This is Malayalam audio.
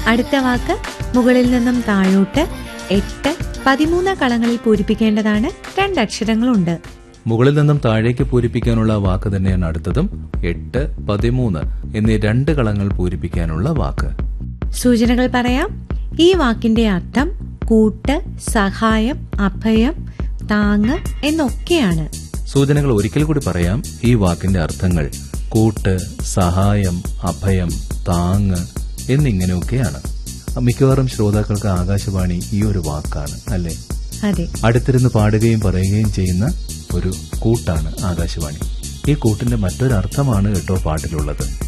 അടുത്ത വാക്ക് മുകളിൽ നിന്നും താഴോട്ട് എട്ട് പതിമൂന്ന് കളങ്ങളിൽ പൂരിപ്പിക്കേണ്ടതാണ് രണ്ടക്ഷരങ്ങളുണ്ട് മുകളിൽ നിന്നും താഴേക്ക് പൂരിപ്പിക്കാനുള്ള വാക്ക് തന്നെയാണ് അടുത്തതും എട്ട് പതിമൂന്ന് എന്നീ രണ്ട് കളങ്ങൾ പൂരിപ്പിക്കാനുള്ള വാക്ക് സൂചനകൾ പറയാം ഈ വാക്കിന്റെ അർത്ഥം കൂട്ട് സഹായം അഭയം താങ്ങ് എന്നൊക്കെയാണ് സൂചനകൾ ഒരിക്കൽ കൂടി പറയാം ഈ വാക്കിന്റെ അർത്ഥങ്ങൾ കൂട്ട് സഹായം അഭയം താങ്ങ് എന്നിങ്ങനെയൊക്കെയാണ് മിക്കവാറും ശ്രോതാക്കൾക്ക് ആകാശവാണി ഈ ഒരു വാക്കാണ് അല്ലേ അതെ അടുത്തിരുന്ന് പാടുകയും പറയുകയും ചെയ്യുന്ന ഒരു കൂട്ടാണ് ആകാശവാണി ഈ കൂട്ടിന്റെ മറ്റൊരർത്ഥമാണ് കേട്ടോ പാട്ടിലുള്ളത്